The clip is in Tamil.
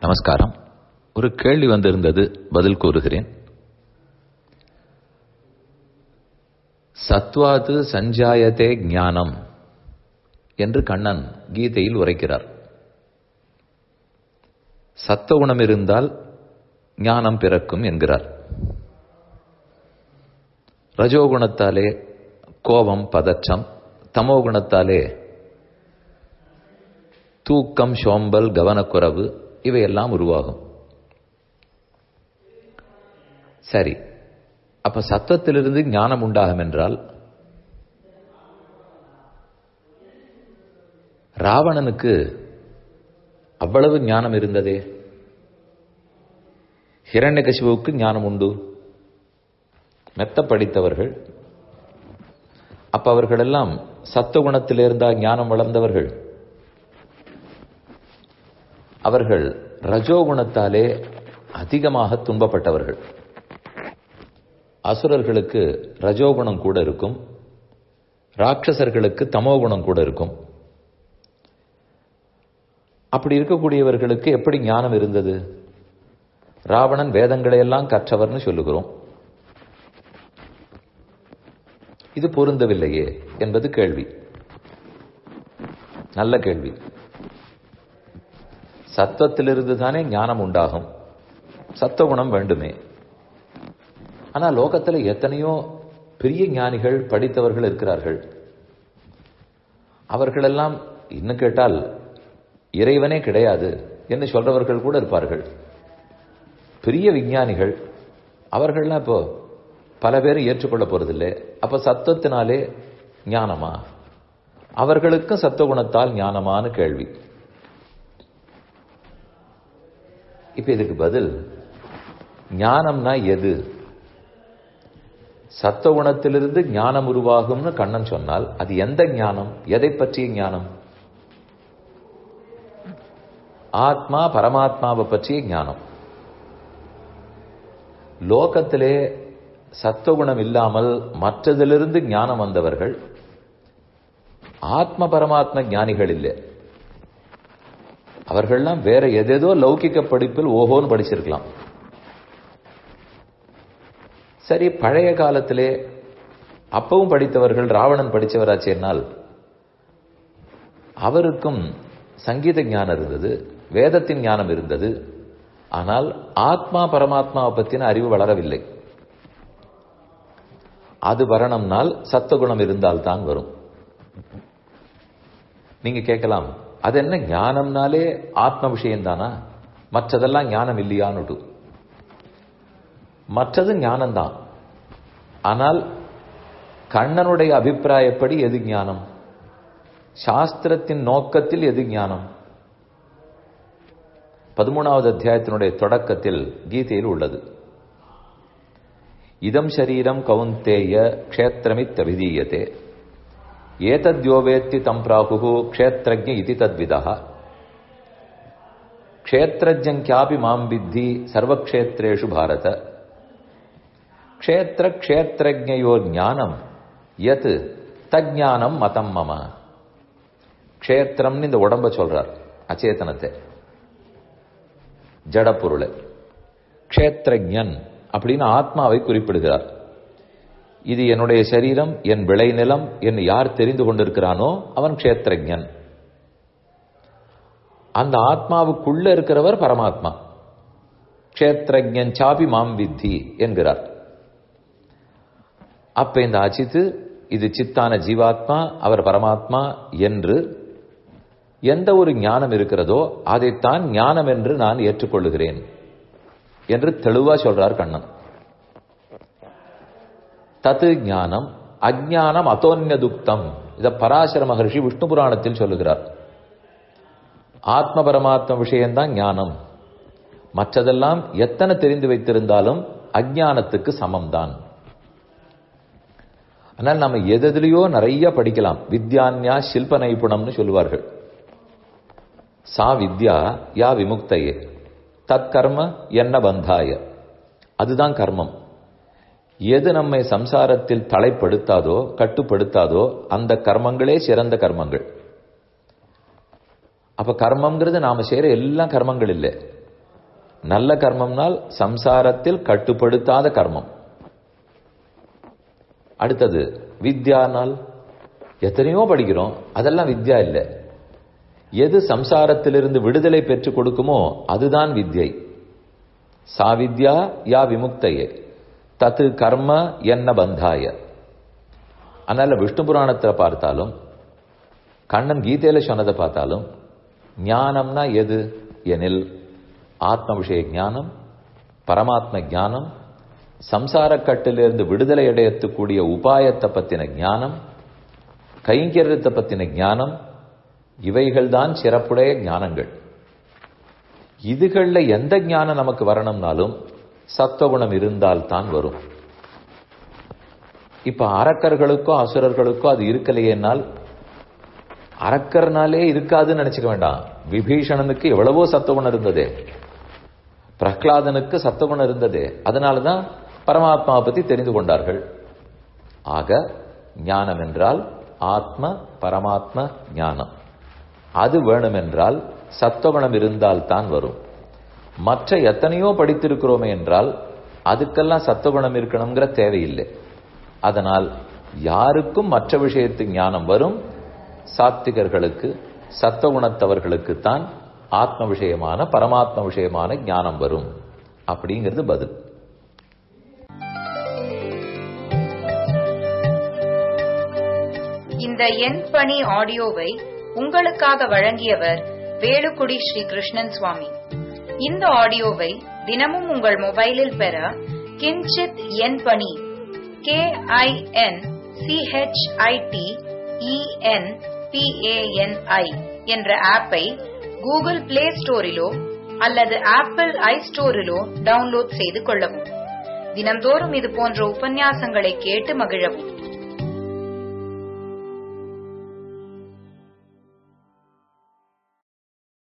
நமஸ்காரம் ஒரு கேள்வி வந்திருந்தது பதில் கூறுகிறேன் சத்வாது சஞ்சாயத்தே ஞானம் என்று கண்ணன் கீதையில் உரைக்கிறார் சத்த குணம் இருந்தால் ஞானம் பிறக்கும் என்கிறார் ரஜோகுணத்தாலே கோபம் பதற்றம் தமோ குணத்தாலே தூக்கம் சோம்பல் கவனக்குறைவு இவையெல்லாம் உருவாகும் சரி அப்ப சத்தத்திலிருந்து ஞானம் உண்டாகும் என்றால் ராவணனுக்கு அவ்வளவு ஞானம் இருந்ததே ஹிரண்யகசிபுவுக்கு ஞானம் உண்டு மெத்த படித்தவர்கள் அப்ப அவர்களெல்லாம் சத்த குணத்தில் இருந்தா ஞானம் வளர்ந்தவர்கள் அவர்கள் ரஜோகுணத்தாலே அதிகமாக துன்பப்பட்டவர்கள் அசுரர்களுக்கு ரஜோகுணம் கூட இருக்கும் ராட்சசர்களுக்கு தமோகுணம் கூட இருக்கும் அப்படி இருக்கக்கூடியவர்களுக்கு எப்படி ஞானம் இருந்தது ராவணன் வேதங்களை எல்லாம் கற்றவர்னு சொல்லுகிறோம் இது பொருந்தவில்லையே என்பது கேள்வி நல்ல கேள்வி சத்தத்திலிருந்து தானே ஞானம் உண்டாகும் சத்தகுணம் வேண்டுமே ஆனா லோகத்துல எத்தனையோ பெரிய ஞானிகள் படித்தவர்கள் இருக்கிறார்கள் அவர்களெல்லாம் இன்னும் கேட்டால் இறைவனே கிடையாது என்று சொல்றவர்கள் கூட இருப்பார்கள் பெரிய விஞ்ஞானிகள் அவர்கள்லாம் இப்போ பல பேர் ஏற்றுக்கொள்ள போறதில்லை அப்ப சத்தத்தினாலே ஞானமா அவர்களுக்கும் சத்த குணத்தால் ஞானமான கேள்வி இப்ப இதுக்கு பதில் ஞானம்னா எது சத்த குணத்திலிருந்து ஞானம் உருவாகும்னு கண்ணன் சொன்னால் அது எந்த ஞானம் எதை பற்றிய ஞானம் ஆத்மா பரமாத்மாவை பற்றிய ஞானம் லோகத்திலே சத்துவகுணம் இல்லாமல் மற்றதிலிருந்து ஞானம் வந்தவர்கள் ஆத்ம பரமாத்ம ஞானிகள் இல்லை அவர்கள்லாம் வேற எதேதோ லௌகிக்க படிப்பில் ஓஹோன்னு படிச்சிருக்கலாம் சரி பழைய காலத்திலே அப்பவும் படித்தவர்கள் ராவணன் படித்தவராச்சேனால் அவருக்கும் சங்கீத ஞானம் இருந்தது வேதத்தின் ஞானம் இருந்தது ஆனால் ஆத்மா பரமாத்மாவை பற்றின அறிவு வளரவில்லை அது வரணும்னால் சத்தகுணம் இருந்தால் தான் வரும் நீங்க கேட்கலாம் அது என்ன ஞானம்னாலே ஆத்ம விஷயம் தானா மற்றதெல்லாம் ஞானம் இல்லையான்னு மற்றது ஞானம்தான் ஆனால் கண்ணனுடைய அபிப்பிராயப்படி எது ஞானம் சாஸ்திரத்தின் நோக்கத்தில் எது ஞானம் பதிமூணாவது அத்தியாயத்தினுடைய தொடக்கத்தில் கீதையில் உள்ளது இதம் சரீரம் கவுந்தேய க்ஷேத்திரமித் அபிதீயத்தே ஏதத்யோவேத்தி தம் பிராகு க்ஷேத்திரஜ இது தத்விதா க்ஷேத்திரஜங்கியாபி மாம் வித்தி சர்வக்ஷேத்ரேஷு பாரத க்ஷேத்திர க்ஷேத்திரஜோ ஞானம் யத் தஜானம் மதம் மம க்ஷேத்திரம்னு இந்த உடம்ப சொல்றார் அச்சேதனத்தை ஜடப்பொருளை க்ஷேத்திரஜன் அப்படின்னு ஆத்மாவை குறிப்பிடுகிறார் இது என்னுடைய சரீரம் என் விளைநிலம் என்று யார் தெரிந்து கொண்டிருக்கிறானோ அவன் க்ஷேத்திரஜன் அந்த ஆத்மாவுக்குள்ள இருக்கிறவர் பரமாத்மா க்ஷேத்திரஜன் சாபி மாம் வித்தி என்கிறார் அப்ப இந்த அச்சித்து இது சித்தான ஜீவாத்மா அவர் பரமாத்மா என்று எந்த ஒரு ஞானம் இருக்கிறதோ அதைத்தான் ஞானம் என்று நான் ஏற்றுக்கொள்ளுகிறேன் என்று தெளிவா சொல்றார் கண்ணன் தத்து ஞானம் அஜானம் அதோன்ய துக்தம் இத பராசர மகர்ஷி விஷ்ணு புராணத்தில் சொல்லுகிறார் ஆத்ம பரமாத்ம விஷயம்தான் ஞானம் மற்றதெல்லாம் எத்தனை தெரிந்து வைத்திருந்தாலும் அஜானத்துக்கு சமம்தான் ஆனால் நம்ம எதிலையோ நிறைய படிக்கலாம் வித்யான்யா சில்ப நைபுணம்னு சொல்லுவார்கள் சா வித்யா யா விமுக்தையே தத் கர்ம என்ன பந்தாய அதுதான் கர்மம் எது நம்மை சம்சாரத்தில் தலைப்படுத்தாதோ கட்டுப்படுத்தாதோ அந்த கர்மங்களே சிறந்த கர்மங்கள் அப்ப கர்மம்ங்கிறது நாம செய்யற எல்லாம் கர்மங்கள் இல்லை நல்ல கர்மம்னால் சம்சாரத்தில் கட்டுப்படுத்தாத கர்மம் அடுத்தது வித்யானால் எத்தனையோ படிக்கிறோம் அதெல்லாம் வித்யா இல்லை எது சம்சாரத்திலிருந்து விடுதலை பெற்றுக் கொடுக்குமோ அதுதான் வித்யை சா வித்யா யா விமுக்தையே தத்து கர்ம என்ன பந்தாய அதனால விஷ்ணு புராணத்துல பார்த்தாலும் கண்ணன் கீதையில சொன்னதை பார்த்தாலும் ஞானம்னா எது எனில் ஆத்ம விஷய ஞானம் பரமாத்ம ஞானம் சம்சார கட்டிலிருந்து விடுதலை அடையத்துக்கூடிய உபாயத்தை பத்தின ஞானம் கைங்கரியத்தை பத்தின ஞானம் இவைகள்தான் சிறப்புடைய ஞானங்கள் இதுகள்ல எந்த ஞானம் நமக்கு வரணும்னாலும் சத்துவகுணம் இருந்தால் தான் வரும் இப்ப அரக்கர்களுக்கோ அசுரர்களுக்கோ அது இருக்கலையேனால் அரக்கர்னாலே இருக்காதுன்னு நினைச்சுக்க வேண்டாம் விபீஷணனுக்கு எவ்வளவோ சத்துவகுணம் இருந்ததே பிரஹ்லாதனுக்கு சத்துவகுணம் இருந்ததே அதனாலதான் பரமாத்மாவை பத்தி தெரிந்து கொண்டார்கள் ஆக ஞானம் என்றால் ஆத்ம பரமாத்ம ஞானம் அது வேணுமென்றால் சத்துவகுணம் இருந்தால் தான் வரும் மற்ற எத்தனையோ படித்திருக்கிறோமே என்றால் அதுக்கெல்லாம் சத்துவகுணம் இருக்கணுங்கிற தேவையில்லை அதனால் யாருக்கும் மற்ற விஷயத்து ஞானம் வரும் சாத்திகர்களுக்கு சத்துவகுணத்தவர்களுக்கு தான் ஆத்ம விஷயமான பரமாத்ம விஷயமான ஞானம் வரும் அப்படிங்கிறது பதில் இந்த எண் பணி ஆடியோவை உங்களுக்காக வழங்கியவர் வேலுக்குடி ஸ்ரீ கிருஷ்ணன் சுவாமி இந்த ஆடியோவை தினமும் உங்கள் மொபைலில் பெற கிஞ்சித் எண் பணி கே ஐ என் சிஹெச்ஐடி இஎன் பிஏஎன்ஐ என்ற ஆப்பை கூகுள் பிளே ஸ்டோரிலோ அல்லது ஆப்பிள் ஐ ஸ்டோரிலோ டவுன்லோட் செய்து கொள்ளவும் தினம்தோறும் இது போன்ற உபன்யாசங்களை கேட்டு மகிழவும்